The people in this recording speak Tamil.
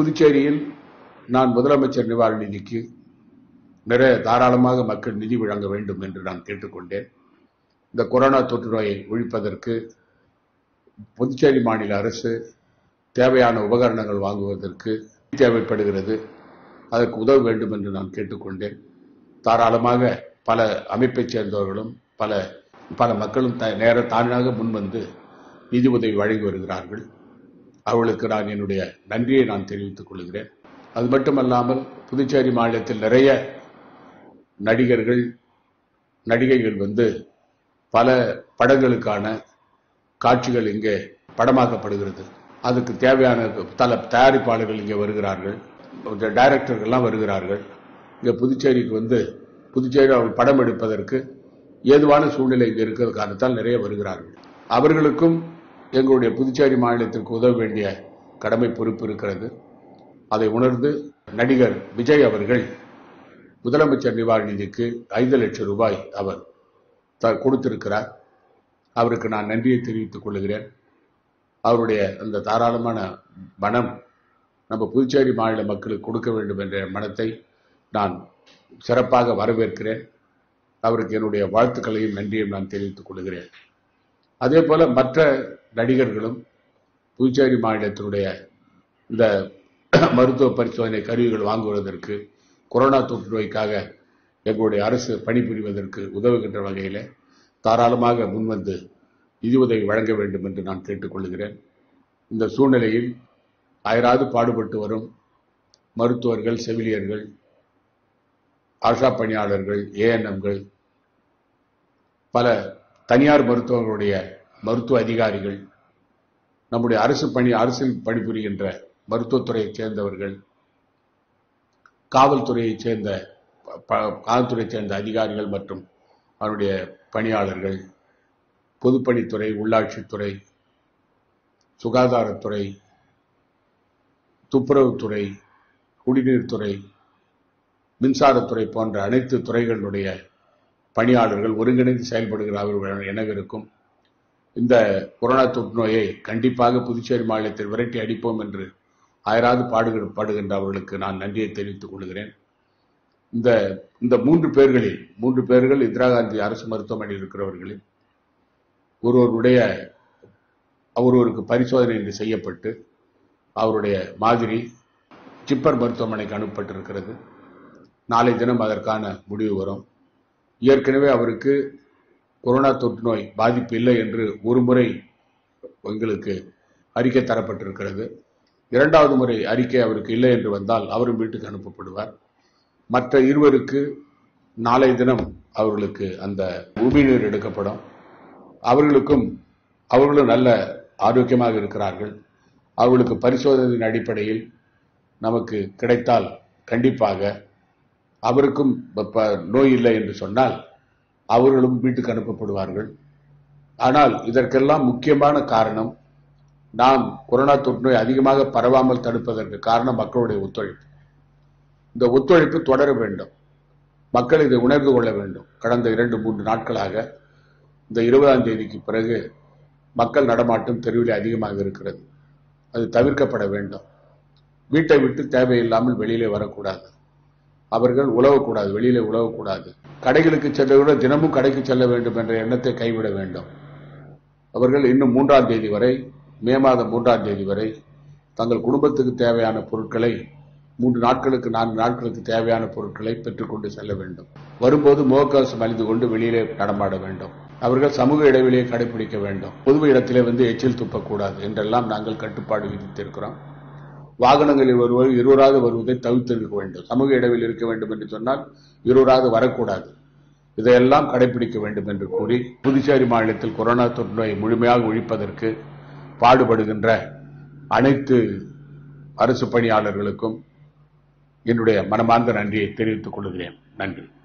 புதுச்சேரியில் நான் முதலமைச்சர் நிவாரண நிதிக்கு நிறைய தாராளமாக மக்கள் நிதி வழங்க வேண்டும் என்று நான் கேட்டுக்கொண்டேன் இந்த கொரோனா தொற்று நோயை ஒழிப்பதற்கு புதுச்சேரி மாநில அரசு தேவையான உபகரணங்கள் வாங்குவதற்கு தேவைப்படுகிறது அதற்கு உதவ வேண்டும் என்று நான் கேட்டுக்கொண்டேன் தாராளமாக பல அமைப்பைச் சேர்ந்தவர்களும் பல பல மக்களும் த நேர தானாக முன்வந்து நிதி உதவி வழங்கி வருகிறார்கள் அவர்களுக்கு நான் என்னுடைய நன்றியை நான் தெரிவித்துக் கொள்கிறேன் அது மட்டுமல்லாமல் புதுச்சேரி மாநிலத்தில் நிறைய நடிகர்கள் நடிகைகள் வந்து பல படங்களுக்கான காட்சிகள் இங்கே படமாக்கப்படுகிறது அதுக்கு தேவையான தல தயாரிப்பாளர்கள் இங்கே வருகிறார்கள் டைரக்டர்கள்லாம் வருகிறார்கள் இங்கே புதுச்சேரிக்கு வந்து புதுச்சேரி அவர்கள் படம் எடுப்பதற்கு ஏதுவான சூழ்நிலை இங்கே இருக்கிற காரணத்தால் நிறைய வருகிறார்கள் அவர்களுக்கும் எங்களுடைய புதுச்சேரி மாநிலத்திற்கு உதவ வேண்டிய கடமை பொறுப்பு இருக்கிறது அதை உணர்ந்து நடிகர் விஜய் அவர்கள் முதலமைச்சர் நிவாரண நிதிக்கு ஐந்து லட்சம் ரூபாய் அவர் த- கொடுத்திருக்கிறார் அவருக்கு நான் நன்றியை தெரிவித்துக் கொள்கிறேன் அவருடைய அந்த தாராளமான மனம் நம்ம புதுச்சேரி மாநில மக்களுக்கு கொடுக்க வேண்டும் என்ற மனத்தை நான் சிறப்பாக வரவேற்கிறேன் அவருக்கு என்னுடைய வாழ்த்துக்களையும் நன்றியையும் நான் தெரிவித்துக் கொள்கிறேன் அதே போல மற்ற நடிகர்களும் புதுச்சேரி மாநிலத்தினுடைய இந்த மருத்துவ பரிசோதனை கருவிகள் வாங்குவதற்கு கொரோனா தொற்று நோய்க்காக எங்களுடைய அரசு பணிபுரிவதற்கு உதவுகின்ற வகையில் தாராளமாக முன்வந்து நிதி உதவி வழங்க வேண்டும் என்று நான் கேட்டுக்கொள்கிறேன் இந்த சூழ்நிலையில் அயராது பாடுபட்டு வரும் மருத்துவர்கள் செவிலியர்கள் ஆஷா பணியாளர்கள் ஏஎன்எம்கள் பல தனியார் மருத்துவர்களுடைய மருத்துவ அதிகாரிகள் நம்முடைய அரசு பணி அரசில் பணிபுரிகின்ற மருத்துவத்துறையைச் சேர்ந்தவர்கள் காவல்துறையைச் சேர்ந்த ப- ப- காவல்துறையைச் சேர்ந்த அதிகாரிகள் மற்றும் அவருடைய பணியாளர்கள் பொதுப்பணித்துறை உள்ளாட்சித்துறை சுகாதாரத்துறை துப்புரவுத்துறை குடிநீர்த்துறை மின்சாரத்துறை போன்ற அனைத்து துறைகளுடைய பணியாளர்கள் ஒருங்கிணைந்து செயல்படுகிற அவர்கள் எனவிருக்கும் இந்த கொரோனா தொற்று நோயை கண்டிப்பாக புதுச்சேரி மாநிலத்தில் விரட்டி அடிப்போம் என்று அயராது பாடுகிற பாடுகின்ற அவர்களுக்கு நான் நன்றியை தெரிவித்துக் கொள்கிறேன் இந்த இந்த மூன்று பேர்களில் மூன்று பேர்கள் இந்திரா காந்தி அரசு மருத்துவமனையில் இருக்கிறவர்களில் ஒருவருடைய ஒருவருக்கு பரிசோதனை இன்று செய்யப்பட்டு அவருடைய மாதிரி ஜிப்பர் மருத்துவமனைக்கு அனுப்பப்பட்டிருக்கிறது நாளை தினம் அதற்கான முடிவு வரும் ஏற்கனவே அவருக்கு கொரோனா தொற்று நோய் பாதிப்பு இல்லை என்று ஒரு முறை எங்களுக்கு அறிக்கை தரப்பட்டிருக்கிறது இரண்டாவது முறை அறிக்கை அவருக்கு இல்லை என்று வந்தால் அவரும் வீட்டுக்கு அனுப்பப்படுவார் மற்ற இருவருக்கு நாளை தினம் அவர்களுக்கு அந்த உமிழ்நீர் எடுக்கப்படும் அவர்களுக்கும் அவர்களும் நல்ல ஆரோக்கியமாக இருக்கிறார்கள் அவர்களுக்கு பரிசோதனையின் அடிப்படையில் நமக்கு கிடைத்தால் கண்டிப்பாக அவருக்கும் ப- ப- நோய் இல்லை என்று சொன்னால் அவர்களும் வீட்டுக்கு அனுப்பப்படுவார்கள் ஆனால் இதற்கெல்லாம் முக்கியமான காரணம் நாம் கொரோனா தொற்று நோய் அதிகமாக பரவாமல் தடுப்பதற்கு காரணம் மக்களுடைய ஒத்துழைப்பு இந்த ஒத்துழைப்பு தொடர வேண்டும் மக்கள் இதை உணர்ந்து கொள்ள வேண்டும் கடந்த இரண்டு மூன்று நாட்களாக இந்த இருபதாம் தேதிக்கு பிறகு மக்கள் நடமாட்டம் தெருவில் அதிகமாக இருக்கிறது அது தவிர்க்கப்பட வேண்டும் வீட்டை விட்டு தேவையில்லாமல் வெளியிலே வரக்கூடாது அவர்கள் உழவக்கூடாது வெளியிலே உழவக்கூடாது கடைகளுக்கு செல்ல விட தினமும் கடைக்கு செல்ல வேண்டும் என்ற எண்ணத்தை கைவிட வேண்டும் அவர்கள் இன்னும் மூன்றாம் தேதி வரை மே மாதம் மூன்றாம் தேதி வரை தங்கள் குடும்பத்துக்கு தேவையான பொருட்களை மூன்று நாட்களுக்கு நான்கு நாட்களுக்கு தேவையான பொருட்களை பெற்றுக்கொண்டு செல்ல வேண்டும் வரும்போது முகக்கவசம் அணிந்து கொண்டு வெளியிலே நடமாட வேண்டும் அவர்கள் சமூக இடைவெளியை கடைபிடிக்க வேண்டும் பொது இடத்திலே வந்து எச்சில் துப்பக்கூடாது என்றெல்லாம் நாங்கள் கட்டுப்பாடு விதித்திருக்கிறோம் வாகனங்களில் வருவது இருவராக வருவதை தவிர்த்திருக்க வேண்டும் சமூக இடைவெளி இருக்க வேண்டும் என்று சொன்னால் இருவராக வரக்கூடாது இதையெல்லாம் கடைபிடிக்க வேண்டும் என்று கூறி புதுச்சேரி மாநிலத்தில் கொரோனா தொற்று நோயை முழுமையாக ஒழிப்பதற்கு பாடுபடுகின்ற அனைத்து அரசு பணியாளர்களுக்கும் என்னுடைய மனமார்ந்த நன்றியை தெரிவித்துக் கொள்கிறேன் நன்றி